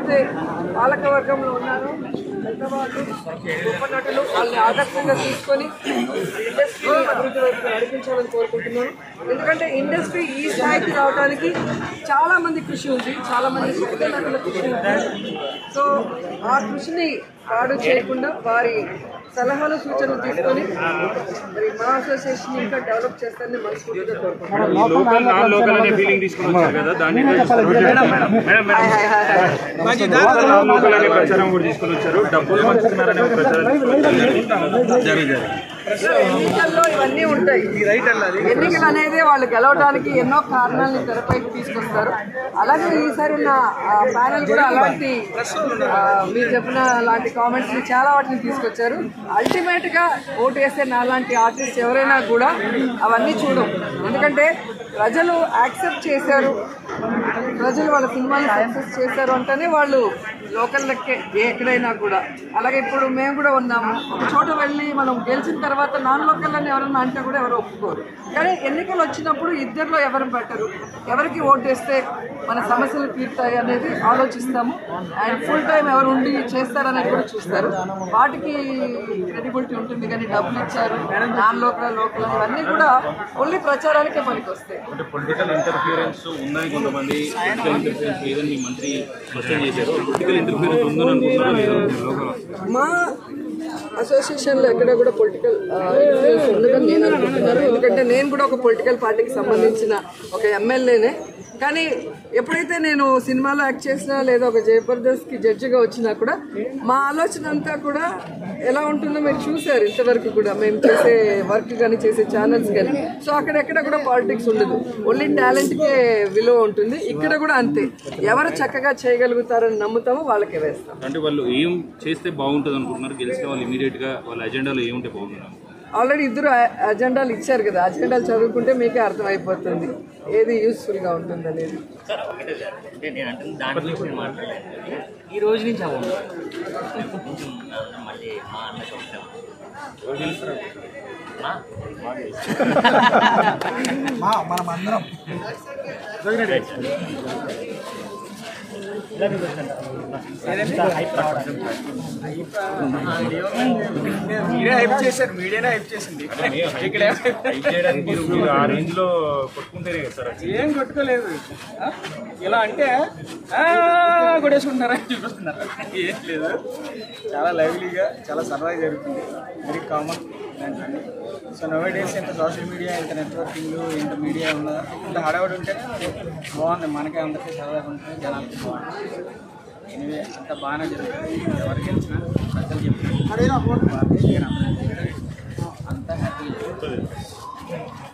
ఎవరైతే పాలక వర్గంలో ఉన్నారో పెద్దవాళ్ళు గొప్ప నటులు వాళ్ళని ఆదర్శంగా తీసుకొని ఇండస్ట్రీని అభివృద్ధి వైపు నడిపించాలని కోరుకుంటున్నాను ఎందుకంటే ఇండస్ట్రీ ఈ స్థాయికి రావడానికి చాలా మంది కృషి ఉంది చాలా మంది పెద్ద నటుల కృషి ఉంది సో ఆ కృషిని పాడు చేయకుండా వారి సలహాలు సూచనలు తీసుకొని మరి మా అసోసియేషన్ ఇంకా డెవలప్ చేస్తారని మనస్ఫూర్తిగా కోరుకుంటున్నాను ఈ లోకల్ నాన్ లోకల్ అనే ఫీలింగ్ తీసుకుని వచ్చారు కదా దాన్ని ఎట్లా చూస్తారు? Madam madam hi hi hi hi local non local అనే ప్రచారం కూడా తీసుకుని వచ్చారు డబ్బులు పంచుతున్నారనే ఒక ప్రచారం తీసుకుని వచ్చారు. సో ఎన్నికల్లో ఇవన్నీ ఉంటాయి ఎన్నికలు అనేది వాళ్ళు గెలవడానికి ఎన్నో కారణాలను తెరపైకి తీసుకొస్తారు అలాగే ఈసారి ఉన్న ప్యానల్ కూడా అలాంటి ఆ, మీరు చెప్పిన అలాంటి కామెంట్స్ చాలా వాటిని తీసుకొచ్చారు అల్టిమేట్ గా ఓటు వేసే నాలాంటి ఆర్టిస్ట్ ఎవరైనా కూడా అవన్నీ చూడం ఎందుకంటే ప్రజలు యాక్సెప్ట్ చేశారు ప్రజలు వాళ్ళ సినిమాని సక్సెస్ చేశారు అంటేనే వాళ్ళు లోకల్లకే ఎక్కడైనా కూడా అలాగే ఇప్పుడు మేము కూడా ఉన్నాము ఒక చోట వెళ్ళి మనం గెలిచిన తర్వాత నాన్ లోకల్ అని ఎవరన్నా అంటే కూడా ఎవరు ఒప్పుకోరు కానీ ఎన్నికలు వచ్చినప్పుడు ఇద్దరిలో ఎవరు బెటరు ఎవరికి ఓటు వేస్తే మన సమస్యలు తీరుతాయి అనేది ఆలోచిస్తాము అండ్ ఫుల్ టైం ఎవరు ఉండి చేస్తారనేది కూడా చూస్తారు వాటికి క్రెడిబిలిటీ ఉంటుంది కానీ డబ్బులు ఇచ్చారు నాన్ లోకల్ లోకల్ ఇవన్నీ కూడా ఓన్లీ ప్రచారానికే పనికి వస్తాయి అంటే పొలిటికల్ ఇంటర్ఫియరెన్స్ ఉందని కొంతమంది పొలిటికల్ ఇంటర్ఫియరెన్స్ లేదని మీ మంత్రి స్పష్టం చేశారు పొలిటికల్ ఇంటర్ఫియరెన్స్ ఉందని అనుకుంటున్నారా లేదా లోకల్ మా అసోసియేషన్లో ఎక్కడ కూడా పొలిటికల్ ఇన్ఫ్లుయెన్స్ ఉండదని నేను అనుకుంటున్నాను ఎందుకంటే నేను కూడా ఒక పొలిటికల్ పార్టీకి సంబంధించిన ఒక ఎమ్మెల్యేనే కానీ ఎప్పుడైతే నేను సినిమాలో యాక్ట్ చేసినా లేదా ఒక జబర్దస్త్కి జడ్జిగా వచ్చినా కూడా మా ఆలోచన అంతా కూడా ఎలా ఉంటుందో మీరు చూసారు ఇంతవరకు కూడా మేము చేసే వర్క్ కానీ చేసే ఛానల్స్ కానీ సో అక్కడెక్కడ కూడా పాలిటిక్స్ ఉండదు ఓన్లీ టాలెంట్కే విలువ ఉంటుంది ఇక్కడ కూడా అంతే ఎవరు చక్కగా చేయగలుగుతారని నమ్ముతామో వాళ్ళకే వేస్తాం అంటే వాళ్ళు ఏం చేస్తే బాగుంటుంది అనుకుంటున్నారు గెలిస్తే వాళ్ళు ఇమీడియట్ గా వాళ్ళ అజెండాలో ఏముంటే బాగుంటుంది ఆల్రెడీ ఇద్దరు అ- అజెండాలు ఇచ్చారు కదా అజెండాలు చదువుకుంటే మీకే అర్థమైపోతుంది ఏది యూస్ఫుల్గా ఉంటుంది అనేది సార్ ఒకటే సార్ అంటే నేను అంటే దాని గురించి నేను మాట్లాడలేదు ఈ రోజు నుంచి అవ్వదు కొంచెం మళ్ళీ మా అన్నకి వస్తాం మా? మీరే హైప్ చేశారు మీడియానే హైప్ చేసింది ఇక్కడ హైప్ చేయడానికి మీరు మీరు ఆ రేంజ్ లో కొట్టుకుంటేనే కదా సార్ అది. ఏం కొట్టుకోలేదు ఆ? ఇలా అంటే ఆ, కొట్టేసుకుంటున్నారా అని చూపిస్తున్నారు ఏం లేదు చాలా లైవ్లీగా చాలా సరదాగా జరుగుతుంది వెరీ కామన్ ఇలాంటివన్నీ సో నవే డేస్ ఇంత సోషల్ మీడియా ఇంత నెట్వర్కింగ్ ఇంత మీడియా ఉన్న ఇంత హడావుడి ఉంటే బాగుంది మనకే అందరికీ సరదాగా ఉంటుంది జనాలకి బాగుంటుంది ఎనివే అంత బాగానే జరుగుతుంది ఎవరికి గెలిచినా ప్రజలు చెప్పిన అంతా హ్యాపీ